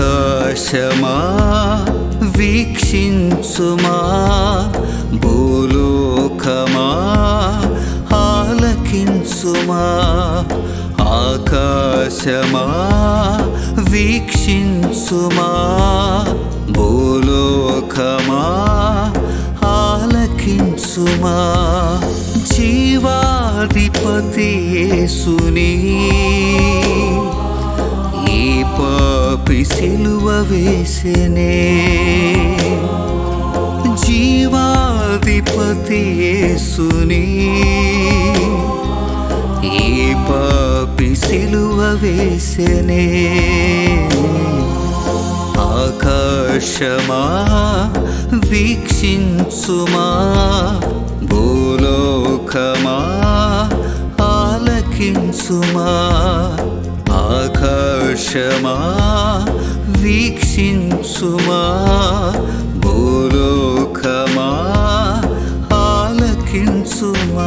ఆకాశమా వీక్షించుమా భూలోకమా ఆలకించుమా ఆకాశమా వీక్షించుమా భూలోకమా ఆలకించుమా జీవాధిపతి యేసుని ఈ పాపి సిలువ వేసెనే జీవాధిపతి యేసుని ఈ పాపి సిలువ వేసెనే ఆకాశమా వీక్షించుమా భూలోకమా ఆలకించుమా ఆకాశమా వీక్షించుమా భూలోకమా ఆలకించుమా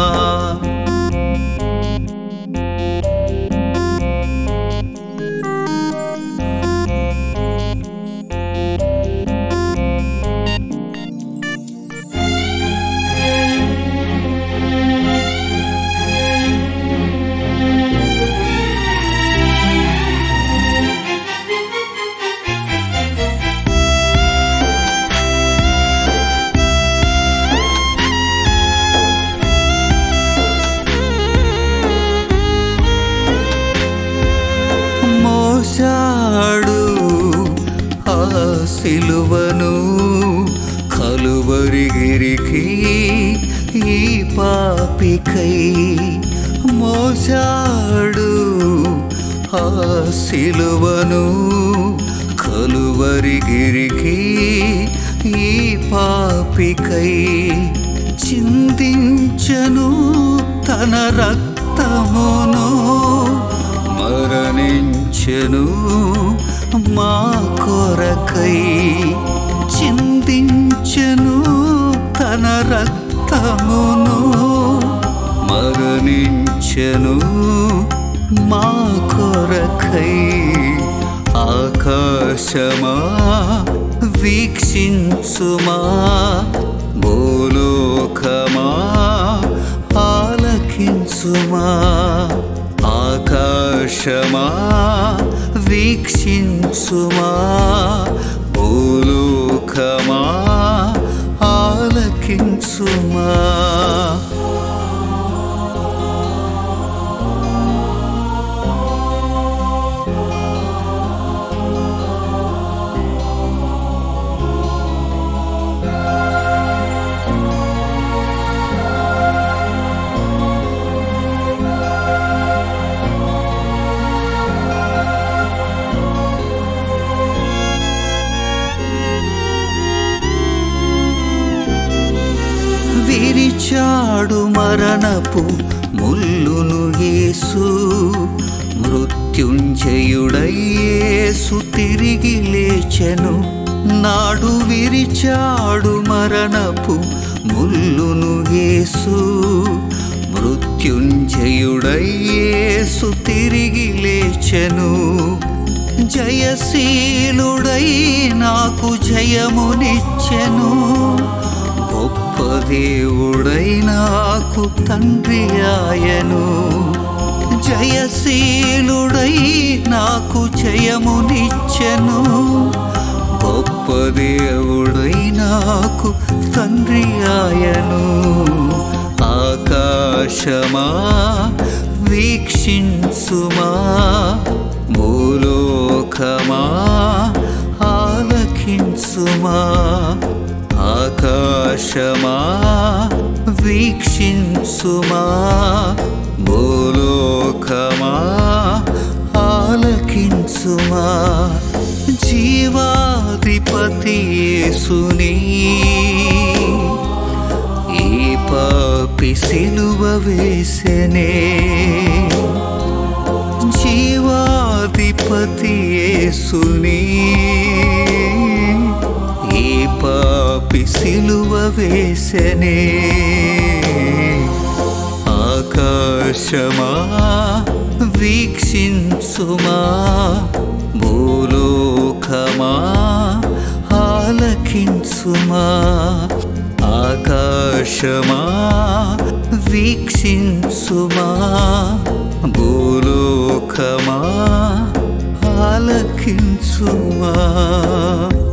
మోసాడు ఆ సిలువను కలువరిగిరికి ఈ పాపికై మోసాడు ఆ సిలువను కలువరిగిరికి ఈ పాపికై చిందించను తన రక్తమును మరణించెను మా కొరకై చిందించెను తన రక్తమును మరణించెను మా కొరకై ఆకాశమా వీక్షించుమా భూలోకమా ఆలకించుమా ఆకాశమా వీక్షించుమా భూలోకమా ఆలకించుమా విరిచాడు మరణపు ముల్లును యేసు మృత్యుంజయుడయేసు తిరిగి లేచెను నాడు విరిచాడు మరణపు ముల్లును యేసు మృత్యుంజయుడయేసు తిరిగి లేచెను జయశీలుడై నాకు జయమునిచ్చెను గొప్ప దేవుడై నాకు తండ్రి ఆయను జయశీలుడై నాకు జయమునిచ్చెను గొప్ప దేవుడై నాకు తండ్రి ఆయను ఆకాశమా వీక్షించుమా భూలోకమా ఆలకించుమా ఆకాశమా వీక్షించుమా భూలోకమా ఆలకించుమా జీవాధిపతి యేసుని ఈ పాపి సిలువ వేసెనే జీవాధిపతి యేసుని ఈ పాపి సిలువ వేసెనే ఆకాశమా వీక్షించుమా భూలో భూలోకమా ఆలకించుమా ఆకాశమా వీక్షించుమా భూలోకమా ఆలకించుమా